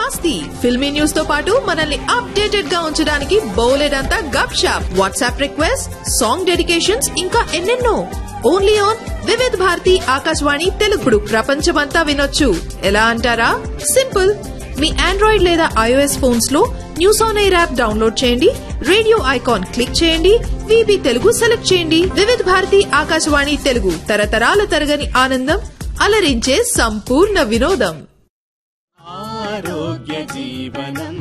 మస్తీ ఫిల్మీ న్యూస్ తో పాటు మనల్ని అప్డేటెడ్ గా ఉంచడానికి బోలెడంతా గప్ షాప్ వాట్సాప్ రిక్వెస్ట్ సాంగ్ డెడికేషన్స్ ఇంకా ఎన్నెన్నో ఓన్లీ ఆన్ వివిధ్ భారతి ఆకాశవాణి తెలుగుడు ప్రపంచమంతా వినొచ్చు ఎలా అంటారా సింపుల్ మీ ఆండ్రాయిడ్ లేదా ఐఓఎస్ ఫోన్స్ లో news on air app download చేయండి రేడియో ఐకాన్ క్లిక్ చేయండి విబి తెలుగు సెలెక్ట్ చేయండి వివిధ భారతి ఆకాశవాణి తెలుగు తరతరాల తరగని ఆనందం అలరించే సంపూర్ణ వినోదం ఆరోగ్య జీవనం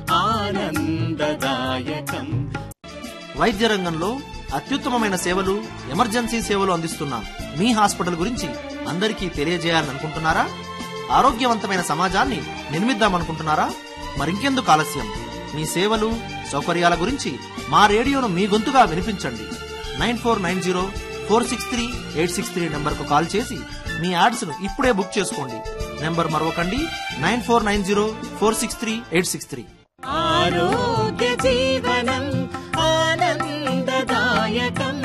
ఆనందదాయకం వైద్య రంగంలో అత్యుత్తమమైన సేవలు ఎమర్జెన్సీ సేవలు అందిస్తున్న మీ హాస్పిటల్ గురించి అందరికీ తెలియజేయాలని అనుకుంటున్నారా ఆరోగ్యవంతమైన సమాజాన్ని నిర్మిద్దామనుకుంటున్నారా మరింకెందుకు ఆలస్యం మీ సేవలు సౌకర్యాల గురించి మా రేడియోను మీ గొంతుగా వినిపించండి nine four nine zero four six three eight six three నెంబర్కు కాల్ చేసి మీ యాడ్స్ను ఇప్పుడే బుక్ చేసుకోండి నెంబర్ మరొకండి nine four nine zero four six three eight six three ఆరోగ్య జీవనం ఆనందదాయకం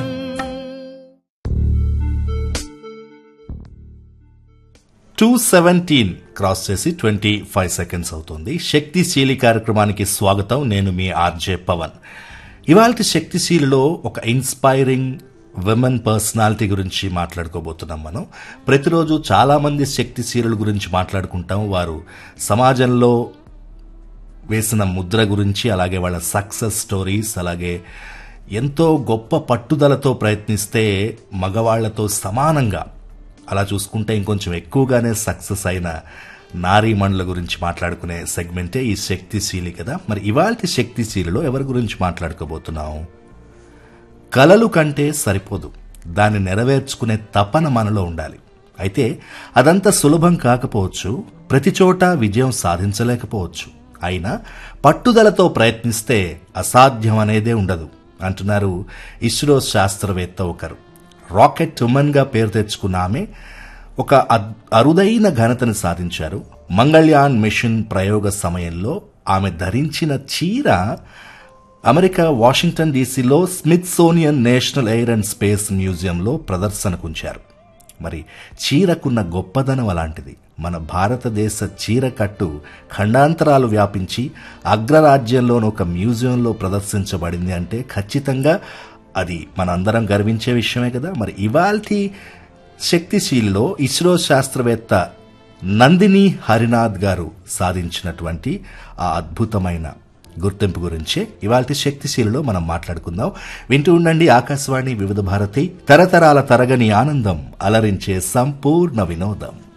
టూ సెవెంటీన్ క్రాస్ చేసి ట్వంటీ ఫైవ్ సెకండ్స్ అవుతుంది శక్తిశీలి కార్యక్రమానికి స్వాగతం నేను మీ ఆర్జే పవన్ ఇవాళ శక్తిశీలిలో ఒక ఇన్స్పైరింగ్ విమెన్ పర్సనాలిటీ గురించి మాట్లాడుకోబోతున్నాం మనం ప్రతిరోజు చాలామంది శక్తిశీలుల గురించి మాట్లాడుకుంటాం వారు సమాజంలో వేసిన ముద్ర గురించి అలాగే వాళ్ళ సక్సెస్ స్టోరీస్ అలాగే ఎంతో గొప్ప పట్టుదలతో ప్రయత్నిస్తే మగవాళ్లతో సమానంగా అలా చూసుకుంటే ఇంకొంచెం ఎక్కువగానే సక్సెస్ అయిన నారీమణుల గురించి మాట్లాడుకునే సెగ్మెంటే ఈ శక్తిశీలి కదా మరి ఇవాళ శక్తిశీలిలో ఎవరి గురించి మాట్లాడుకోబోతున్నాం కలలు కంటే సరిపోదు దాన్ని నెరవేర్చుకునే తపన మనలో ఉండాలి అయితే అదంత సులభం కాకపోవచ్చు ప్రతి చోట విజయం సాధించలేకపోవచ్చు అయినా పట్టుదలతో ప్రయత్నిస్తే అసాధ్యం అనేదే ఉండదు అంటున్నారు ఇస్రో శాస్త్రవేత్త ఒకరు రాకెట్ ఉమెన్గా పేరు తెచ్చుకున్న ఆమె ఒక అద్- అరుదైన ఘనతను సాధించారు మంగళ్యాన్ మిషన్ ప్రయోగ సమయంలో ఆమె ధరించిన చీర అమెరికా వాషింగ్టన్ డీసీలో Smithsonian National Air and Space మ్యూజియంలో ప్రదర్శనకుంచారు మరి చీరకున్న గొప్పదనం అలాంటిది మన భారతదేశ చీరకట్టు ఖండాంతరాలు వ్యాపించి అగ్రరాజ్యంలోని ఒక మ్యూజియంలో ప్రదర్శించబడింది అంటే ఖచ్చితంగా అది మనందరం గర్వించే విషయమే కదా మరి ఇవాల్టి శక్తిశీలిలో ఇస్రో శాస్త్రవేత్త నందిని హరినాథ్ గారు సాధించినటువంటి ఆ అద్భుతమైన గుర్తింపు గురించే ఇవాళ శక్తిశీలిలో మనం మాట్లాడుకుందాం వింటూ ఉండండి ఆకాశవాణి వివిధ భారతి తరతరాల తరగని ఆనందం అలరించే సంపూర్ణ వినోదం